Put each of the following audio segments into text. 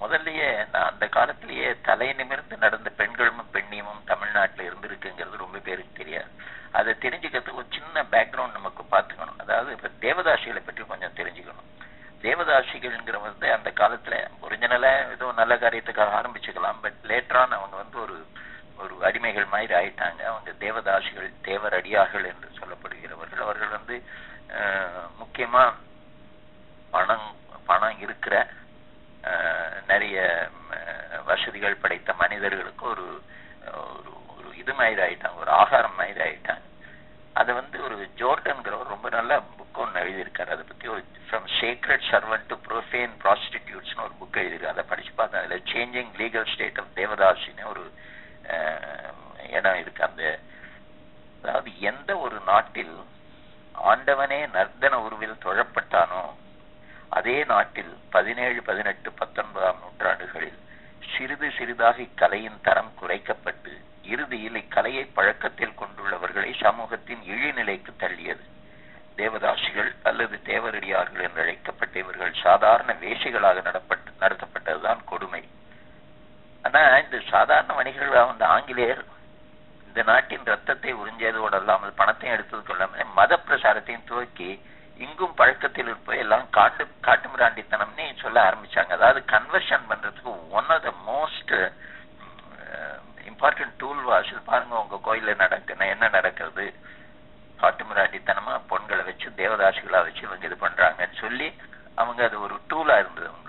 முதல்லயே நான் அந்த காலத்திலேயே தலை நிமிர்ந்து நடந்த பெண்களும் பெண்ணியமும் தமிழ்நாட்டுல இருந்திருக்குங்கிறது ரொம்ப பேருக்கு தெரியாது அதை தெரிஞ்சுக்கிறதுக்கு ஒரு சின்ன பேக்ரவுண்ட் நமக்கு பார்த்துக்கணும் அதாவது இப்ப தேவதாசிகளை பற்றி கொஞ்சம் தெரிஞ்சுக்கணும் தேவதாசிகள்ங்கிற வந்து அந்த காலத்துல ஒரிஜினலா ஏதோ நல்ல காரியத்துக்காக ஆரம்பிச்சுக்கலாம் பட் லேட்டரான் அவங்க வந்து ஒரு ஒரு அடிமைகள் மாதிரி ஆயிட்டாங்க அவங்க தேவதாசிகள் தேவர் அடியார்கள் என்று சொல்லப்படுகிறவர்கள் அவர்கள் வந்து அஹ், முக்கியமா பணம் பணம் இருக்கிற அஹ், நிறைய அஹ், வசதிகள் படைத்த மனிதர்களுக்கு ஒரு ஒரு ஒரு இது மாதிரி ஆயிட்டாங்க ஒரு ஆகாரம் மாதிரி ஆயிட்டாங்க அதை வந்து ஒரு ஜோர்டன்கிறவர் ரொம்ப நல்ல புக் ஒன்று எழுதியிருக்காரு அதை பத்தி ஒரு from sacred servant to profane ப்ராஸ்டிடியூட்ஸ்னு ஒரு புக் எழுதியிருக்கு அதை படிச்சு பார்த்தேன் அதுல சேஞ்சிங் லீகல் ஸ்டேட் ஆஃப் தேவதாசின்னு ஒரு அஹ், இடம் இருக்கு அந்த அதாவது எந்த ஒரு நாட்டில் ஆண்டவனே நர்த்தன உருவில் தொழப்பட்டானோ அதே நாட்டில் பதினேழு பதினெட்டு பத்தொன்பதாம் நூற்றாண்டுகளில் சிறிது சிறிதாக இக்கலையின் தரம் குறைக்கப்பட்டு இறுதியில் இக்கலையை பழக்கத்தில் கொண்டுள்ளவர்களை சமூகத்தின் இழிநிலைக்கு தள்ளியது தேவதாசிகள் அல்லது தேவரடியார்கள் என்று அழைக்கப்பட்ட இவர்கள் சாதாரண வேஷிகளாக நடப்பட்டு நடத்தப்பட்டதுதான் கொடுமை ஆனா இந்த சாதாரண வணிகர்களாக வந்த ஆங்கிலேயர் இந்த நாட்டின் ரத்தத்தை உறிஞ்சியதோடு அல்லாமல் பணத்தையும் எடுத்தது கொள்ளாமல் மத பிரசாரத்தையும் துவக்கி இங்கும் பழக்கத்தில் இருப்ப எல்லாம் காட்டு காட்டுமிராண்டித்தனம்னு சொல்ல ஆரம்பிச்சாங்க அதாவது கன்வர்ஷன் பண்றதுக்கு one of the most important tool was பாருங்க உங்க கோயில்ல நடக்குன என்ன நடக்கிறது காட்டுமிராண்டித்தனமா பொண்களை வச்சு தேவதாசிகளா வச்சு இவங்க இது பண்றாங்கன்னு சொல்லி அவங்க அது ஒரு டூலா இருந்தது அவங்களுக்கு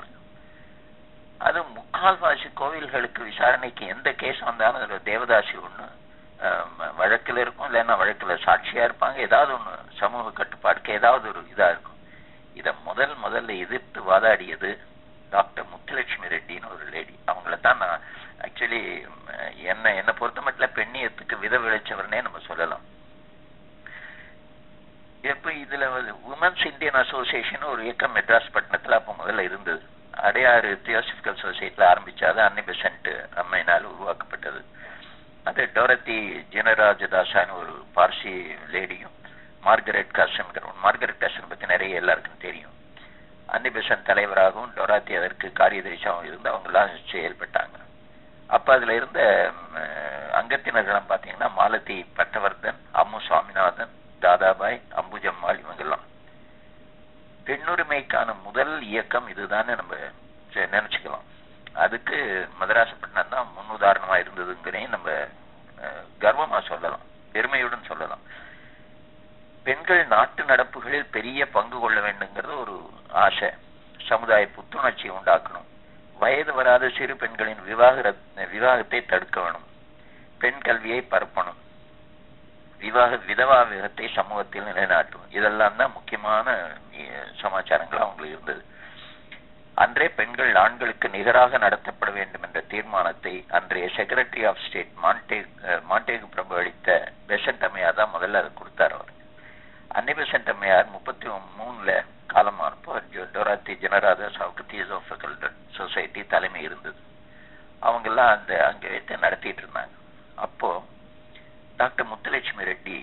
அது முக்கால்வாசி கோவில்களுக்கு விசாரணைக்கு எந்த கேஸ் வந்தாலும் அதுல தேவதாசி ஒண்ணு ஆஹ், வழக்குல இருக்கும் இல்லைன்னா வழக்குல சாட்சியா இருப்பாங்க ஏதாவது ஒண்ணு சமூக கட்டுப்பாடுக்கு ஏதாவது ஒரு இதா இருக்கும் இத முதல் முதல்ல எதிர்த்து வாதாடியது டாக்டர் முத்துலட்சுமி ரெட்டின்னு ஒரு லேடி அவங்கள தான் நான் ஆக்சுவலி என்ன என்னை பொறுத்த மட்டும் பெண்ணியத்துக்கு வித விளைச்சவர்னே நம்ம சொல்லலாம் எப்ப இதுல உமன்ஸ் இந்தியன் அசோசியேஷன் ஒரு இயக்கம் மெட்ராஸ் பட்டணத்துல அப்ப முதல்ல இருந்தது அடையாறு தியோசிபிக்கல் சொசைட்டில ஆரம்பிச்சாது அன்னை பெசன்ட் அம்மையினால் உருவாக்கப்பட்டது அது டோரத்தி ஜெனராஜதாசான்னு ஒரு பார்சி லேடியும் மார்கரெட் காசன்கிறவன் மார்கரெட் காசன் பத்தி நிறைய எல்லாருக்கும் தெரியும் அன்னி பெசன்ட் தலைவராகவும் டொராத்தி அதற்கு காரியதரிசாவும் இருந்து அவங்க எல்லாம் செயல்பட்டாங்க அப்ப அதுல இருந்த ம், அங்கத்தினர்கள்லாம் பாத்தீங்கன்னா மாலதி பட்டவர்தன் அம்மு சுவாமிநாதன் தாதாபாய் அம்புஜம்மாள் இவங்கெல்லாம் பெண்ணுரிமைக்கான முதல் இயக்கம் இதுதான்னு நம்ம செ- நினைச்சுக்கலாம் அதுக்கு மதராசப்பட்டினம் தான் முன்னுதாரணமா இருந்ததுங்கிறதையும் நம்ம அஹ், கர்வமா சொல்லலாம் பெருமையுடன் சொல்லலாம் பெண்கள் நாட்டு நடப்புகளில் பெரிய பங்கு கொள்ள வேண்டுங்கிறது ஒரு ஆசை சமுதாய புத்துணர்ச்சியை உண்டாக்கணும் வயது வராத சிறு பெண்களின் விவாக விவாகத்தை தடுக்க வேணும் பெண் கல்வியை பரப்பணும் விவாக விதவா விகத்தை சமூகத்தில் நிலைநாட்டும் இதெல்லாம் தான் முக்கியமான அஹ், சமாச்சாரங்கள் அவங்களுக்கு இருந்தது அன்றே பெண்கள் ஆண்களுக்கு நிகராக நடத்தப்பட வேண்டும் என்ற தீர்மானத்தை அன்றைய secretary of state Montagu Montagu பிரபு அளித்த பெசன்ட் அம்மையார் தான் முதல்ல அதை கொடுத்தார் அவர் அன்னை பெசன்ட் அம்மையார் முப்பத்தி மூணுல காலமானப்போ ஜோ- டொராத்தி ஜெனராதஸ் அவருக்கு தியோசோபிக்கல் சொசைட்டி தலைமை இருந்தது அவங்க எல்லாம் அந்த அங்க வைத்து நடத்திட்டு இருந்தாங்க அப்போ டாக்டர் முத்துலட்சுமி ரெட்டி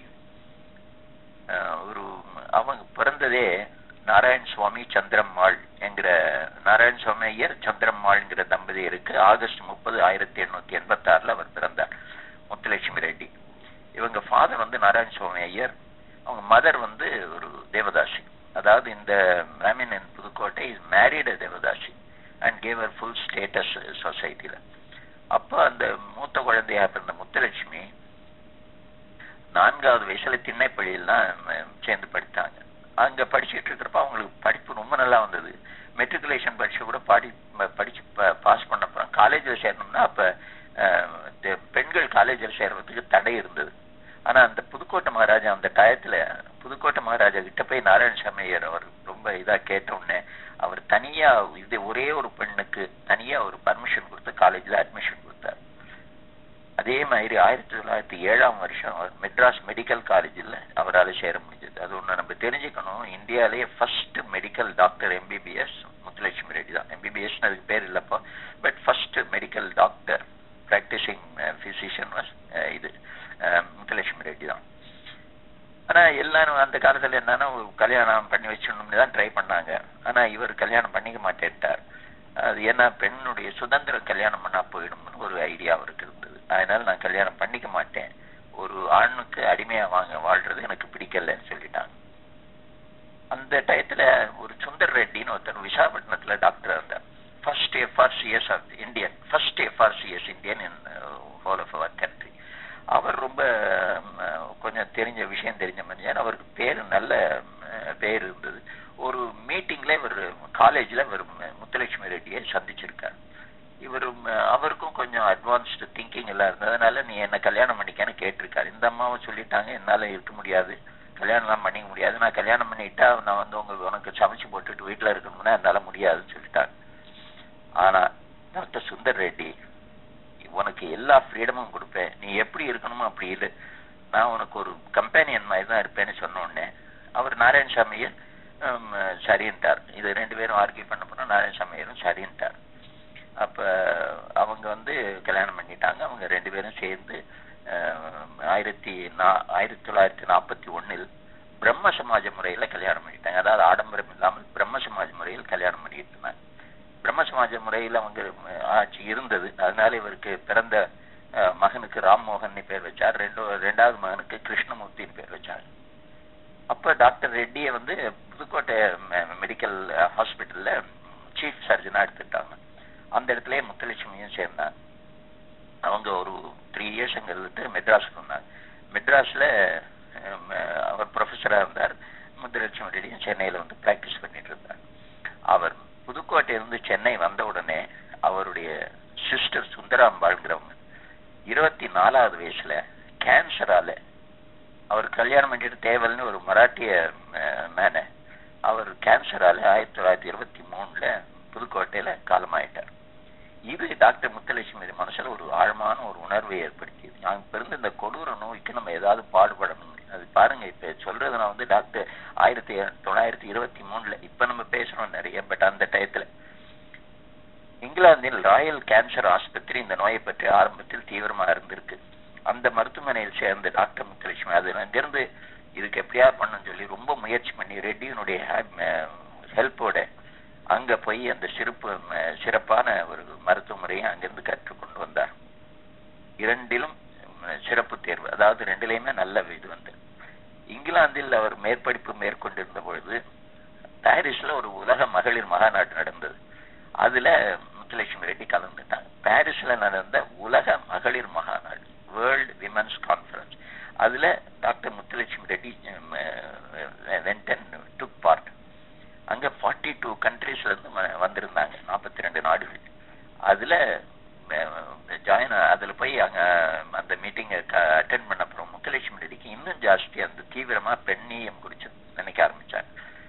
அஹ், ஒரு அவங்க பிறந்ததே நாராயண் சுவாமி சந்திரம்மாள் என்கிற நாராயண் சுவாமி ஐயர் சந்திரம்மாள்ங்கிற தம்பதியருக்கு ஆகஸ்ட் முப்பது ஆயிரத்தி எண்ணூத்தி எண்பத்தி ஆறுல அவர் பிறந்தார் முத்துலட்சுமி ரெட்டி இவங்க ஃபாதர் வந்து நாராயண சுவாமி ஐயர் அவங்க மதர் வந்து ஒரு தேவதாசி அதாவது இந்த Brahmin in Pudukkottai is married devadasi and gave full status சொசைட்டில அப்போ அந்த மூத்த குழந்தையா பிறந்த முத்துலட்சுமி நான்காவது வயசுல திண்ணைப்பள்ளியில் தான் சேர்ந்து படித்தாங்க அங்க படிச்சுட்டு இருக்கிறப்ப அவங்களுக்கு படிப்பு ரொம்ப நல்லா வந்தது மெட்ரிகுலேஷன் பரீட்சை கூட பாடி ம- படிச்சு பாஸ் பண்ண அப்புறம் காலேஜில் சேரணும்னா அப்ப அஹ், இந்த பெண்கள் காலேஜில் சேர்றதுக்கு தடை இருந்தது ஆனா அந்த புதுக்கோட்டை மகாராஜா அந்த டயத்துல புதுக்கோட்டை மகாராஜா கிட்ட போய் நாராயணசாமி ஐயர் அவர் ரொம்ப இதா கேட்ட உடனே அவர் தனியா இது ஒரே ஒரு பெண்ணுக்கு தனியா ஒரு பர்மிஷன் கொடுத்து காலேஜ்ல அட்மிஷன் கொடுத்தார் அதே மாதிரி ஆயிரத்தி தொள்ளாயிரத்தி ஏழாம் வருஷம் அவர் மெட்ராஸ் மெடிக்கல் காலேஜில் அவரால் சேர முடிஞ்சது அது ஒண்ணு நம்ம தெரிஞ்சுக்கணும் இந்தியாவிலேயே first medical doctor MBBS Muthulakshmi Reddy தான் எம்பிபிஎஸ் அதுக்கு பேர் இல்லப்போ but first medical doctor practicing physician இது அஹ், முத்துலட்சுமி ரெட்டி தான் ஆனா எல்லாரும் அந்த காலத்துல என்னன்னா ஒரு கல்யாணம் பண்ணி வச்சிடணும்னு தான் ட்ரை பண்ணாங்க ஆனா இவர் கல்யாணம் பண்ணிக்க மாட்டேன்ட்டார் அது ஏன்னா பெண்ணுடைய சுதந்திரம் கல்யாணம் பண்ணா போயிடும்னு ஒரு ஐடியா அவருக்கு இருந்தது அதனால நான் கல்யாணம் பண்ணிக்க மாட்டேன் ஒரு ஆணுக்கு அடிமையா வாங்க வாழ்றது எனக்கு பிடிக்கலன்னு சொல்லிட்டாங்க அந்த டயத்துல ஒரு சுந்தர் ரெட்டின்னு ஒருத்தர் விசாகப்பட்டினத்துல டாக்டர் இருந்தார் first FRCS of Indian first FRCS Indian in whole of our country அவர் ரொம்ப ம், கொஞ்சம் தெரிஞ்ச விஷயம் தெரிஞ்ச மனுஷன் அவருக்கு பேர் நல்ல ம், பேர் இருந்தது ஒரு மீட்டிங்ல இவர் காலேஜ்ல இவர் மு- முத்துலட்சுமி ரெட்டியை சந்திச்சிருக்கார் இவர் அவருக்கும் கொஞ்சம் அட்வான்ஸ்டு திங்கிங் எல்லாம் இருந்ததுனால நீ என்ன கல்யாணம் பண்ணிக்கன்னு கேட்டிருக்காரு இந்த அம்மாவும் சொல்லிட்டாங்க என்னால இருக்க முடியாது கல்யாணம்லாம் பண்ணிக்க முடியாது நான் கல்யாணம் பண்ணிட்டா நான் வந்து உங்களுக்கு உனக்கு சமைச்சு போட்டுட்டு வீட்டுல இருக்கணும்னா என்னால முடியாதுன்னு சொல்லிட்டாங்க ஆனா டாக்டர் சுந்தர் ரெட்டி உனக்கு எல்லா ஃப்ரீடமும் கொடுப்பேன் நீ எப்படி இருக்கணுமோ அப்படி இரு நான் உனக்கு ஒரு கம்பேனியன் மாதிரி தான் இருப்பேன்னு சொன்ன உடனே அவர் நாராயணசாமியை ஹம், சரின்ட்டார் இது ரெண்டு பேரும் ஆர்கியூ பண்ண போனா நாராயணசாமியரும் சரின்ட்டார் அப்ப அவங்க வந்து கல்யாணம் பண்ணிட்டாங்க அவங்க ரெண்டு பேரும் சேர்ந்து அஹ், ஆயிரத்தி நா- ஆயிரத்தி தொள்ளாயிரத்தி நாற்பத்தி ஒண்ணில் பிரம்ம சமாஜ முறையில கல்யாணம் பண்ணிட்டாங்க அதாவது ஆடம்பரம் இல்லாமல் பிரம்ம சமாஜ முறையில் கல்யாணம் பண்ணிட்டு இருந்தாங்க பிரம்ம சமாஜ முறையில் அவங்க அஹ், ஆட்சி இருந்தது அதனால இவருக்கு பிறந்த அஹ், மகனுக்கு ராம்மோகன் பேர் வச்சார் ரெண்டு ரெண்டாவது மகனுக்கு கிருஷ்ணமூர்த்தின்னு பேர் வச்சாங்க அப்ப டாக்டர் ரெட்டியை வந்து புதுக்கோட்டை மெ- மெடிக்கல் ஹாஸ்பிட்டல்ல சீஃப் சர்ஜனா எடுத்துட்டாங்க அந்த இடத்துலயே முத்துலட்சுமியும் சேர்ந்தாங்க அவங்க ஒரு த்ரீ இயர்ஸ் அங்க இருந்துட்டு மெட்ராஸுக்கு வந்தாங்க மெட்ராஸ்ல ஹம், அவர் ப்ரொஃபஸரா இருந்தார் முத்துலட்சுமி ரெட்டியும் சென்னையில வந்து பிராக்டிஸ் பண்ணிட்டு இருந்தார் அவர் புதுக்கோட்டை இருந்து சென்னை வந்த உடனே அவருடைய சிஸ்டர் சுந்தராம்பாள்ங்கிறவங்க இருபத்தி நாலாவது வயசுல கேன்சரால அவர் கல்யாணம் பண்ணிட்டு தேவல்னு ஒரு மராட்டிய மேன அவர் கேன்சரால ஆயிரத்தி தொள்ளாயிரத்தி இருபத்தி மூணுல புதுக்கோட்டையில காலமாயிட்டார் இது டாக்டர் முத்துலட்சுமி மனசுல ஒரு ஆழமான ஒரு உணர்வை ஏற்படுத்தியது நாங்க பிறந்த இந்த கொடூர நோய்க்கு நம்ம ஏதாவது பாடுபடணும் அது பாருங்க இப்ப சொல்றது நான் வந்து டாக்டர் ஆயிரத்தி தொள்ளாயிரத்தி இருபத்தி மூணுல இப்ப நம்ம பேசுறோம் நிறைய பட் அந்த டயத்துல இங்கிலாந்தில் ராயல் கேன்சர் ஆஸ்பத்திரி இந்த நோயை பற்றி ஆரம்பத்தில் தீவிரமா இருந்திருக்கு அந்த மருத்துவமனையில் சேர்ந்த டாக்டர் முத்துலட்சுமி அது அங்கிருந்து இதுக்கு எப்படியா பண்ணணும்னு சொல்லி ரொம்ப முயற்சி பண்ணி ரெட்டியினுடைய ஹெல்ப்போட அங்க போய் அந்த சிறப்பு ம- சிறப்பான ஒரு மருத்துவ முறையை அங்கிருந்து கற்றுக்கொண்டு வந்தார் இரண்டிலும் ம், சிறப்பு தேர்வு அதாவது ரெண்டிலையுமே நல்ல இது வந்து இங்கிலாந்தில் அவர் மேற்படிப்பு மேற்கொண்டிருந்த பொழுது பாரிஸ்ல ஒரு உலக மகளிர் மகாநாடு நடந்தது அதுல முத்துலட்சுமி ரெட்டி கலந்துட்டாங்க பாரிஸ்ல நடந்த உலக மகளிர் மகாநாடு வேர்ல்டு விமன்ஸ் கான்ஃபரன்ஸ் அதுல doctor Muthulakshmi Reddy went and took part அங்க ஃபார்ட்டி டூ கண்ட்ரீஸ்ல இருந்து வ- வந்திருந்தாங்க நாற்பத்தி ரெண்டு நாடுகள் அதுல ஜாயின் அதுல போய் அங்க அந்த மீட்டிங்கை அட்டென்ட் பண்ண அப்புறம் முத்துலட்சுமி ரெட்டிக்கு இன்னும் ஜாஸ்தி அந்த தீவிரமா பெண்ணியம் குறிச்சு நினைக்க ஆரம்பிச்சாங்க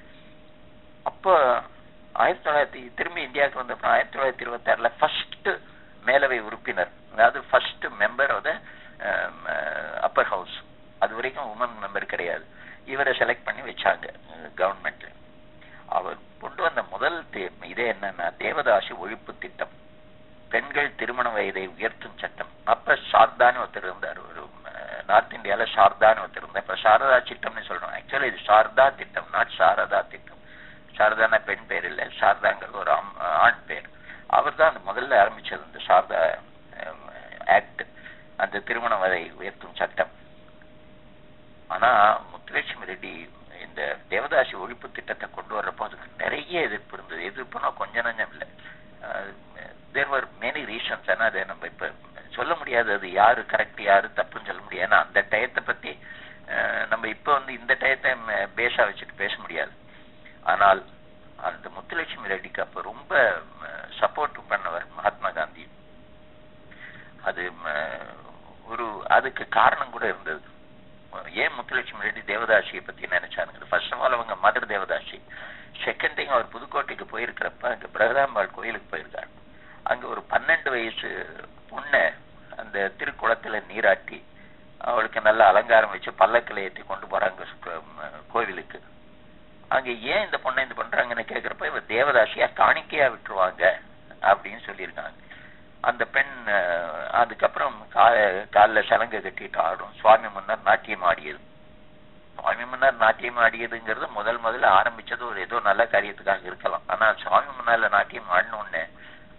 அப்போ ஆயிரத்தி தொள்ளாயிரத்தி திரும்பி இந்தியாவுக்கு வந்த அப்புறம் ஆயிரத்தி தொள்ளாயிரத்தி இருபத்தி ஆறுல ஃபர்ஸ்ட் மேலவை உறுப்பினர் அதாவது first member of the upper house அது வரைக்கும் உமன் மெம்பர் கிடையாது இவரை செலக்ட் பண்ணி வச்சாங்க கவர்மெண்ட்ல அவர் கொண்டு வந்த முதல் தே- இதே என்னன்னா தேவதாசி ஒழிப்பு திட்டம் பெண்கள் திருமண வயதை உயர்த்தும் சட்டம் அப்ப சாரதான்னு ஒருத்தர் இருந்தார் ஒரு நார்த் இந்தியால சாரதான்னு ஒருத்தர் இருந்தார் இப்ப சாரதா திட்டம்னு சொல்றோம் ஆக்சுவலி இது சாரதா திட்டம் நாட் சாரதா திட்டம் சாரதான பெண் பேர் இல்ல சாரதாங்கிறது ஒரு ஆம்- ஆண் பேர் அவர் தான் அந்த முதல்ல ஆரம்பிச்சது இந்த சாரதா ஆக்ட் அந்த திருமண வயதை உயர்த்தும் சட்டம் ஆனா முத்துலட்சுமி ரெட்டி இந்த தேவதாசி ஒழிப்பு திட்டத்தை கொண்டு வர்றப்போ அதுக்கு நிறைய எதிர்ப்பு இருந்தது எதிர்ப்புனா கொஞ்ச நஞ்சம் இல்லை தேர் வர் மெனி ரீசன்ஸ் ஆனா அதை நம்ம இப்ப சொல்ல முடியாது அது யாரு கரெக்ட் யாரு தப்புன்னு சொல்ல முடியாது ஏன்னா அந்த டயத்தை பத்தி அஹ், நம்ம இப்ப வந்து இந்த டயத்தை பேஸா வச்சுட்டு பேச முடியாது ஆனால் அந்த முத்துலட்சுமி ரெட்டிக்கு அப்ப ரொம்ப சப்போர்ட் பண்ணவர் மகாத்மா காந்தி அது ம, ஒரு அதுக்கு காரணம் கூட இருந்தது ஏன் முத்துலட்சுமி ரெட்டி தேவதாசியை பத்தி நினைச்சாங்க ஃபர்ஸ்ட் ஆஃப் ஆல் அவங்க மதர் தேவதாசி செகண்ட் திங் அவர் புதுக்கோட்டைக்கு போயிருக்கிறப்ப அங்க பிரகதாம்பாள் கோயிலுக்கு போயிருக்காரு அங்க ஒரு பன்னெண்டு வயசு பொண்ணை அந்த திருக்குளத்துல நீராட்டி அவளுக்கு நல்ல அலங்காரம் வச்சு பல்லக்கில் ஏற்றி கொண்டு போறாங்க சு- ம, கோவிலுக்கு அங்க ஏன் இந்த பொண்ணை இது பண்றாங்கன்னு கேக்குறப்ப இவ தேவதாசியா காணிக்கையா விட்டுருவாங்க அப்படின்னு சொல்லியிருக்காங்க அந்த பெண் அஹ், அதுக்கப்புறம் கா காலில் சலங்கை கட்டிட்டு ஆடும் சுவாமி முன்னர் நாட்டியம் ஆடியது சுவாமி முன்னர் நாட்டியம் ஆடியதுங்கிறது முதல் முதல்ல ஆரம்பிச்சது ஒரு ஏதோ நல்ல காரியத்துக்காக இருக்கலாம் ஆனா சுவாமி முன்னால நாட்டியம் ஆடின உடனே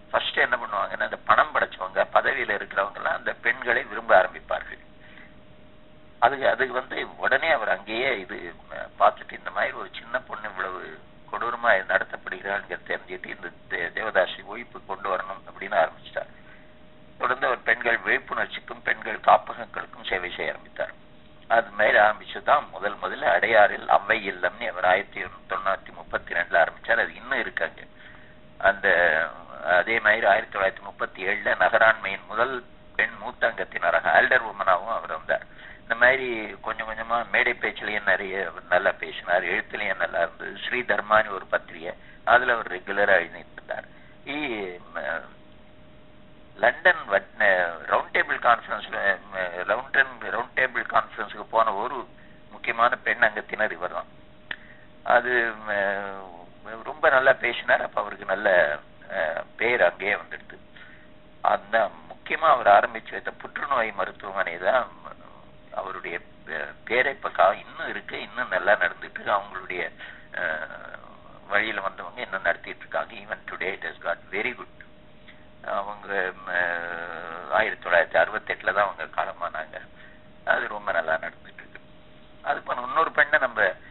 பெண்களை விரும்ப ஆரம்பிப்பார்கள் அது அது வந்து உடனே அவர் அங்கேயே இது அஹ், பார்த்துட்டு இந்த மாதிரி ஒரு சின்ன பொண்ணு இவ்வளவு கொடூரமா நடத்தப்படுகிறாள்ங்கிறத தெரிஞ்சுட்டு இந்த தே- தேவதாசி ஒழிப்பு கொண்டு வரணும் அப்படின்னு ஆரம்பிச்சிட்டார் தொடர்ந்து அவர் பெண்கள் விழிப்புணர்ச்சிக்கும் பெண்கள் காப்பகங்களுக்கும் சேவை செய்ய ஆரம்பித்தார் அது மேல ஆரம்பிச்சுதான் முதல் முதல்ல அடையாறில் அவ்வை இல்லம்னு அவர் ஆயிரத்தி தொள்ளாயிரத்தி முப்பத்தி ரெண்டுல ஆரம்பிச்சார் அது இன்னும் இருக்காங்க அந்த அதே மாதிரி ஆயிரத்தி தொள்ளாயிரத்தி முப்பத்தி ஏழுல நகராண்மையின் முதல் பெண் மூத்தங்கத்தினராக ஆல்டர் உமனாவும் அவர் வந்தார் இந்த மாதிரி கொஞ்சம் கொஞ்சமா மேடை பேச்சுலயும் நிறைய அவர் நல்லா பேசினார் எழுத்துலயும் நல்லா இருந்தது ஸ்ரீ தர்மான்னு ஒரு பத்திரிகை அதுல அவர் ரெகுலரா எழுதிட்டு இருந்தார் ஈ ம- லண்டன் ரவுண்ட் டேபிள் கான்ஃபரன்ஸ்ல ரவுண்ட் ரவுண்ட் டேபிள் கான்ஃபரன்ஸுக்கு போன ஒரு முக்கியமான பெண் அங்கத்தினர் இவர் தான் அது ம, ரொம்ப நல்லா பேசினார் அப்ப அவருக்கு நல்ல அஹ், பேர் அங்கேயே வந்துடுது அந்த முக்கியமா அவர் ஆரம்பிச்சு வைத்த புற்றுநோய் மருத்துவமனை தான் அவருடைய பே- பேரை இப்ப கா- இன்னும் இருக்கு இன்னும் நல்லா நடந்துட்டு இருக்கு. அவங்களுடைய அஹ், வழியில வந்தவங்க இன்னும் நடத்திட்டு இருக்காங்க even today it has got very good அவங்க ம, ஆயிரத்தி தொள்ளாயிரத்தி அறுபத்தெட்டுல தான் அவங்க காலமானாங்க அது ரொம்ப நல்லா நடந்துட்டு இருக்கு அது போன இன்னொரு பெண்ணை நம்ம